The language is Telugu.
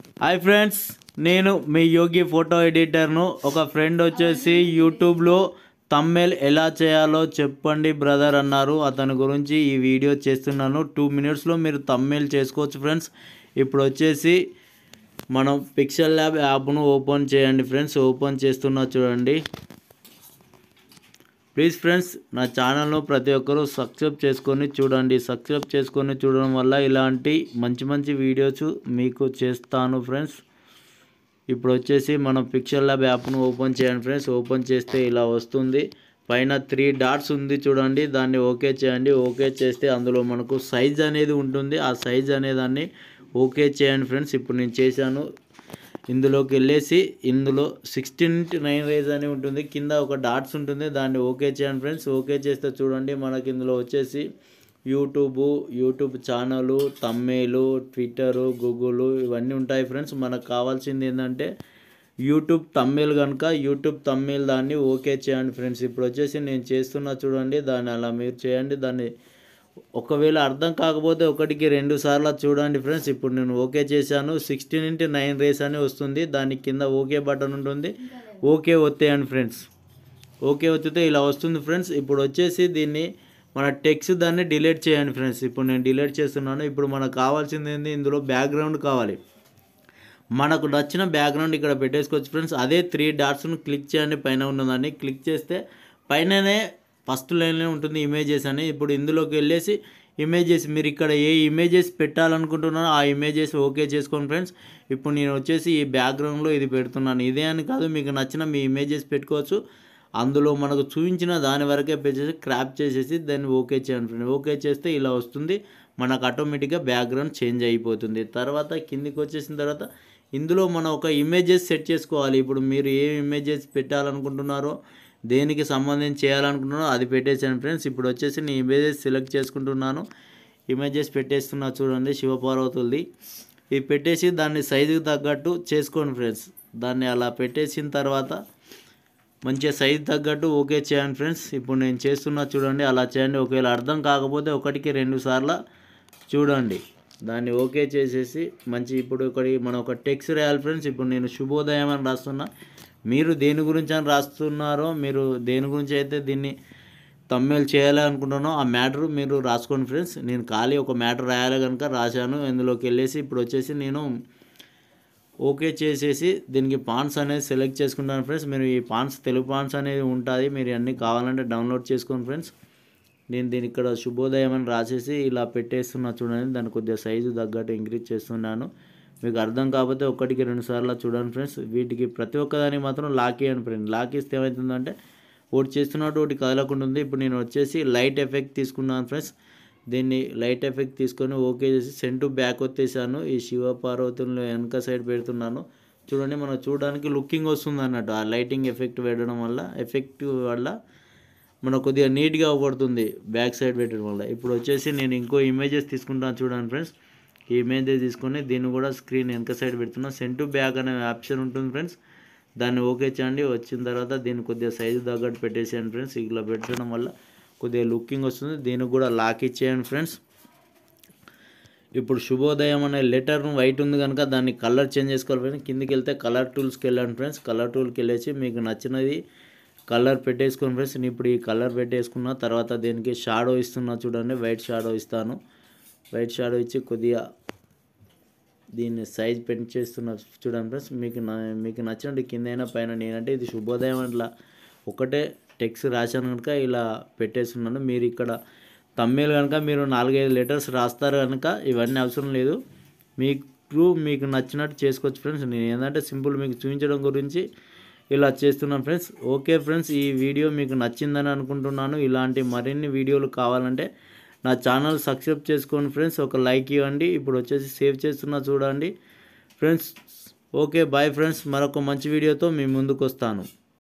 హాయ్ ఫ్రెండ్స్ నేను మీ యోగి ఫోటో ఎడిటర్ను ఒక ఫ్రెండ్ వచ్చేసి యూట్యూబ్లో తమ్మెల్ ఎలా చేయాలో చెప్పండి బ్రదర్ అన్నారు అతని గురించి ఈ వీడియో చేస్తున్నాను టూ మినిట్స్లో మీరు తమ్మెల్ చేసుకోవచ్చు ఫ్రెండ్స్ ఇప్పుడు వచ్చేసి మనం పిక్సెల్ ల్యాబ్ యాప్ను ఓపెన్ చేయండి ఫ్రెండ్స్ ఓపెన్ చేస్తున్నా చూడండి ప్లీజ్ ఫ్రెండ్స్ నా ఛానల్ను ప్రతి ఒక్కరూ సబ్స్క్రైబ్ చేసుకొని చూడండి సబ్స్క్రైబ్ చేసుకొని చూడడం వల్ల ఇలాంటి మంచి మంచి వీడియోస్ మీకు చేస్తాను ఫ్రెండ్స్ ఇప్పుడు వచ్చేసి మనం పిక్చర్ ల్యాబ్ యాప్ను ఓపెన్ చేయండి ఫ్రెండ్స్ ఓపెన్ చేస్తే ఇలా వస్తుంది పైన త్రీ డాట్స్ ఉంది చూడండి దాన్ని ఓకే చేయండి ఓకే చేస్తే అందులో మనకు సైజ్ అనేది ఉంటుంది ఆ సైజ్ అనేదాన్ని ఓకే చేయండి ఫ్రెండ్స్ ఇప్పుడు నేను చేశాను ఇందులోకి వెళ్ళేసి ఇందులో సిక్స్టీన్ నైన్ రేజ్ అని ఉంటుంది కింద ఒక డాట్స్ ఉంటుంది దాన్ని ఓకే చేయండి ఫ్రెండ్స్ ఓకే చేస్తే చూడండి మనకి ఇందులో వచ్చేసి యూట్యూబ్ యూట్యూబ్ ఛానల్ తమ్మేలు ట్విట్టరు గూగుల్ ఇవన్నీ ఉంటాయి ఫ్రెండ్స్ మనకు కావాల్సింది ఏంటంటే యూట్యూబ్ తమ్మేల్ కనుక యూట్యూబ్ తమ్మేల్ దాన్ని ఓకే చేయండి ఫ్రెండ్స్ ఇప్పుడు వచ్చేసి నేను చేస్తున్నా చూడండి దాన్ని అలా మీరు చేయండి దాన్ని ఒకవేళ అర్థం కాకపోతే ఒకటికి రెండు సార్లు చూడండి ఫ్రెండ్స్ ఇప్పుడు నేను ఓకే చేశాను సిక్స్టీన్ ఇంటి నైన్ రేస్ అని వస్తుంది దాని కింద ఓకే బటన్ ఉంటుంది ఓకే ఒత్తేయండి ఫ్రెండ్స్ ఓకే ఒత్తితే ఇలా వస్తుంది ఫ్రెండ్స్ ఇప్పుడు వచ్చేసి దీన్ని మన టెక్స్ట్ దాన్ని డిలీట్ చేయండి ఫ్రెండ్స్ ఇప్పుడు నేను డిలీట్ చేస్తున్నాను ఇప్పుడు మనకు కావాల్సింది ఏంది ఇందులో బ్యాక్గ్రౌండ్ కావాలి మనకు నచ్చిన బ్యాక్గ్రౌండ్ ఇక్కడ పెట్టేసుకోవచ్చు ఫ్రెండ్స్ అదే త్రీ డాట్స్ను క్లిక్ చేయండి పైన ఉన్నదాన్ని క్లిక్ చేస్తే పైననే ఫస్ట్ లైన్లో ఉంటుంది ఇమేజెస్ అని ఇప్పుడు ఇందులోకి వెళ్ళేసి ఇమేజెస్ మీరు ఇక్కడ ఏ ఇమేజెస్ పెట్టాలనుకుంటున్నారో ఆ ఇమేజెస్ ఓకే చేసుకోండి ఫ్రెండ్స్ ఇప్పుడు నేను వచ్చేసి ఈ బ్యాక్గ్రౌండ్లో ఇది పెడుతున్నాను ఇదే అని కాదు మీకు నచ్చిన మీ ఇమేజెస్ పెట్టుకోవచ్చు అందులో మనకు చూపించిన దాని వరకే పెట్టేసి క్రాప్ చేసేసి దాన్ని ఓకే చేయండి ఫ్రెండ్ ఓకే చేస్తే ఇలా వస్తుంది మనకు ఆటోమేటిక్గా బ్యాక్గ్రౌండ్ చేంజ్ అయిపోతుంది తర్వాత కిందికి వచ్చేసిన తర్వాత ఇందులో మనం ఒక ఇమేజెస్ సెట్ చేసుకోవాలి ఇప్పుడు మీరు ఏ ఇమేజెస్ పెట్టాలనుకుంటున్నారో దేనికి సంబంధించి చేయాలనుకుంటున్నారో అది పెట్టేసాను ఫ్రెండ్స్ ఇప్పుడు వచ్చేసి నేను ఇమేజెస్ సెలెక్ట్ చేసుకుంటున్నాను ఇమేజెస్ పెట్టేస్తున్నా చూడండి శివపార్వతులది ఇది పెట్టేసి దాన్ని సైజుకి తగ్గట్టు చేసుకోండి ఫ్రెండ్స్ దాన్ని అలా పెట్టేసిన తర్వాత మంచిగా సైజ్ తగ్గట్టు ఓకే చేయండి ఫ్రెండ్స్ ఇప్పుడు నేను చేస్తున్నా చూడండి అలా చేయండి ఒకవేళ అర్థం కాకపోతే ఒకటికి రెండు సార్లు చూడండి దాన్ని ఓకే చేసేసి మంచి ఇప్పుడు ఒకటి మనం ఒక టెక్స్ట్ రాయాలి ఫ్రెండ్స్ ఇప్పుడు నేను శుభోదయం అని రాస్తున్నా మీరు దేని గురించి అని రాస్తున్నారో మీరు దేని గురించి అయితే దీన్ని తమ్మేలు చేయాలి అనుకుంటున్నానో ఆ మ్యాటర్ మీరు రాసుకోండి ఫ్రెండ్స్ నేను ఖాళీ ఒక మ్యాటర్ రాయాలి కనుక రాశాను ఇందులోకి వెళ్ళేసి ఇప్పుడు వచ్చేసి నేను ఓకే చేసేసి దీనికి పాన్స్ అనేది సెలెక్ట్ చేసుకుంటాను ఫ్రెండ్స్ మీరు ఈ పాన్స్ తెలుగు పాన్స్ అనేది ఉంటుంది మీరు అన్నీ కావాలంటే డౌన్లోడ్ చేసుకోండి ఫ్రెండ్స్ నేను దీని ఇక్కడ శుభోదయం అని రాసేసి ఇలా పెట్టేస్తున్నా చూడండి దాన్ని కొద్దిగా సైజు తగ్గట్టు ఇంక్రీజ్ చేస్తున్నాను మీకు అర్థం కాకపోతే ఒకటికి రెండు సార్లు చూడండి ఫ్రెండ్స్ వీటికి ప్రతి ఒక్కదానికి మాత్రం లాక్ ఇవ్వండి ఫ్రెండ్ లాక్ ఇస్తే ఏమవుతుందంటే ఒకటి చేస్తున్నట్టు ఒకటి కదలకుండా ఉంది ఇప్పుడు నేను వచ్చేసి లైట్ ఎఫెక్ట్ తీసుకున్నాను ఫ్రెండ్స్ దీన్ని లైట్ ఎఫెక్ట్ తీసుకొని ఓకే చేసి సెంటు బ్యాక్ వచ్చేసాను ఈ శివ పార్వతులను వెనక సైడ్ పెడుతున్నాను చూడండి మనం చూడడానికి లుకింగ్ వస్తుంది అన్నట్టు ఆ లైటింగ్ ఎఫెక్ట్ పెట్టడం వల్ల ఎఫెక్ట్ వల్ల మనకు కొద్దిగా నీట్గా పడుతుంది బ్యాక్ సైడ్ పెట్టడం వల్ల ఇప్పుడు వచ్చేసి నేను ఇంకో ఇమేజెస్ తీసుకుంటాను చూడండి ఫ్రెండ్స్ ఈ ఇమేజెస్ తీసుకొని దీన్ని కూడా స్క్రీన్ వెనక సైడ్ పెడుతున్నా సెంటు బ్యాక్ అనే ఆప్షన్ ఉంటుంది ఫ్రెండ్స్ దాన్ని ఓకే చేయండి వచ్చిన తర్వాత దీన్ని కొద్దిగా సైజు తగ్గట్టు పెట్టేసేయండి ఫ్రెండ్స్ ఇలా పెట్టడం వల్ల కొద్దిగా లుకింగ్ వస్తుంది దీనికి కూడా లాక్ ఇచ్చేయండి ఫ్రెండ్స్ ఇప్పుడు శుభోదయం అనే లెటర్ వైట్ ఉంది కనుక దాన్ని కలర్ చేంజ్ చేసుకోవాలి ఫ్రెండ్స్ కిందికి వెళ్తే కలర్ టూల్స్కి వెళ్ళండి ఫ్రెండ్స్ కలర్ టూల్కి వెళ్ళేసి మీకు నచ్చినది కలర్ పెట్టేసుకోండి ఫ్రెండ్స్ నేను ఇప్పుడు ఈ కలర్ పెట్టేసుకున్న తర్వాత దీనికి షాడో ఇస్తున్నా చూడండి వైట్ షాడో ఇస్తాను వైట్ షాడో ఇచ్చి కొద్దిగా దీన్ని సైజ్ పెంచేస్తున్నా చూడండి ఫ్రెండ్స్ మీకు మీకు నచ్చినట్టు కిందైనా పైన నేనంటే ఇది శుభోదయం అట్లా ఒకటే టెక్స్ట్ రాశాను కనుక ఇలా పెట్టేస్తున్నాను మీరు ఇక్కడ తమ్మేలు కనుక మీరు నాలుగైదు లెటర్స్ రాస్తారు కనుక ఇవన్నీ అవసరం లేదు మీకు మీకు నచ్చినట్టు చేసుకోవచ్చు ఫ్రెండ్స్ నేను ఏంటంటే సింపుల్ మీకు చూపించడం గురించి ఇలా చేస్తున్నాను ఫ్రెండ్స్ ఓకే ఫ్రెండ్స్ ఈ వీడియో మీకు నచ్చిందని అనుకుంటున్నాను ఇలాంటి మరిన్ని వీడియోలు కావాలంటే నా ఛానల్ సబ్స్క్రైబ్ చేసుకోండి ఫ్రెండ్స్ ఒక లైక్ ఇవ్వండి ఇప్పుడు వచ్చేసి సేవ్ చేస్తున్నా చూడండి ఫ్రెండ్స్ ఓకే బాయ్ ఫ్రెండ్స్ మరొక మంచి వీడియోతో మీ ముందుకు వస్తాను